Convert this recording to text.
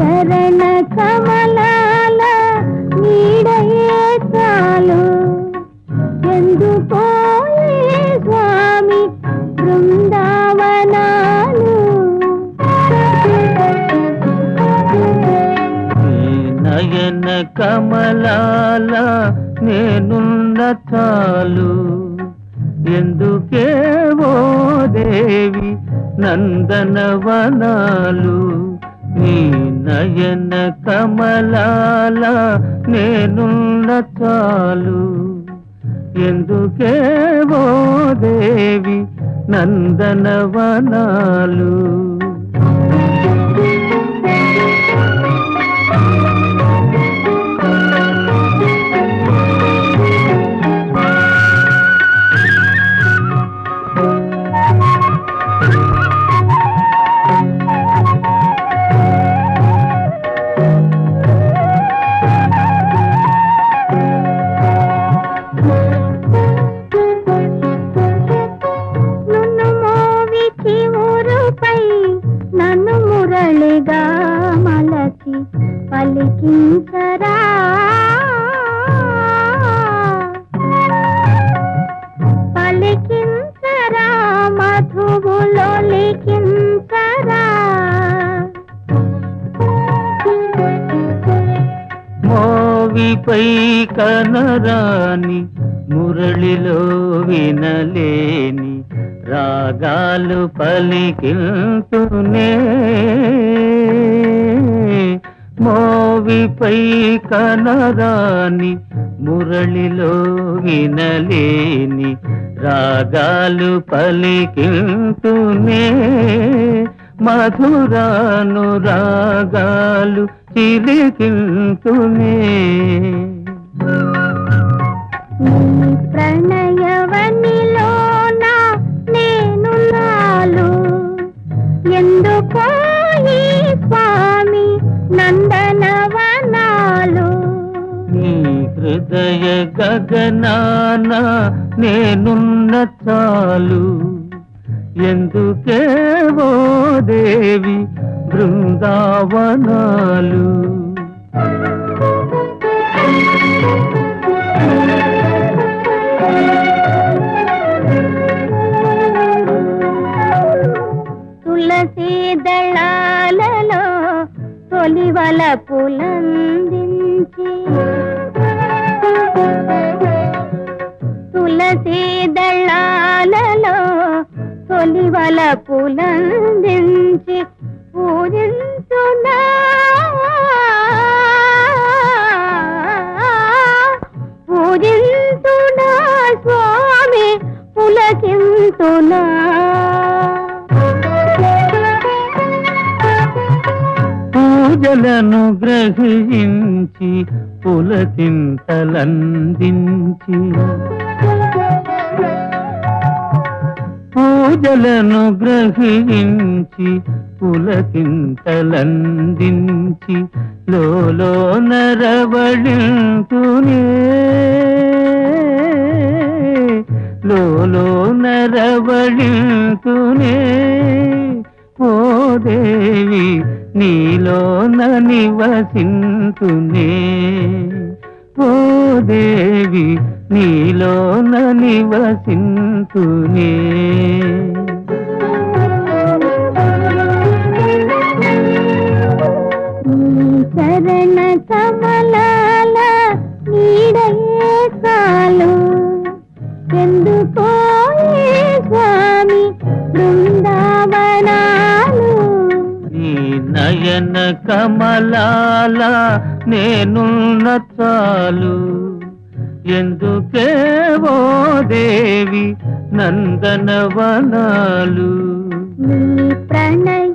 చరణ కమలాల నీడయే చాలు ఎందుకో ఈ స్వామి బృందావనాలు నీ నయన కమలాల నేనున్న చాలు ఎందుకేవో దేవి నందనవనాలు నీ నయన కమలాల నేనున్న చాలు ఎందుకేవో దేవి నందనవనాలు నన్ను మోవి చివురుపై నన్ను మురళిగా మలచి పలికించరా పలికించరా మధువులో లిఖించరా మోవిపై కనరాని మురళిలో వినలేని రాగాలు పలికిల్తునే మోవిపై కనరాని మురళిలో వినలేని రాగాలు పలికిల్తునే మధురాను రాగాలు చిలికిల్తునే నీ ప్రణయవనిలోన నేను నాలు ఎందుకో ఈ స్వామి నందనవనాలు నీ హృదయ గగనాన నేనున్న చాలు ఎందుకేవో దేవి బృందావనాలు తులసి దళాలలో తొలివల పులందించి తులసి దళాలలో తొలివల పులందించి పూజించునా పూజించునా స్వామి పులకింతునా పూజలను గ్రహించి పులకింతలందించి పూజలను గ్రహించి పులకింతలందించి లోలో నరవళింతునే లోలో నరవళింతునే ఓ దేవి నీలోన నివసింతునే ఓ దేవి నీలోన నివసింతునే నీ చరణ కమలాల నీడయే చాలు ఎందుకో ఈ స్వామి బృందావనాలు నీ నయన కమలాల నేనున్న చాలు ఎందుకేవో దేవి నందనవనాలు నీ ప్రణయ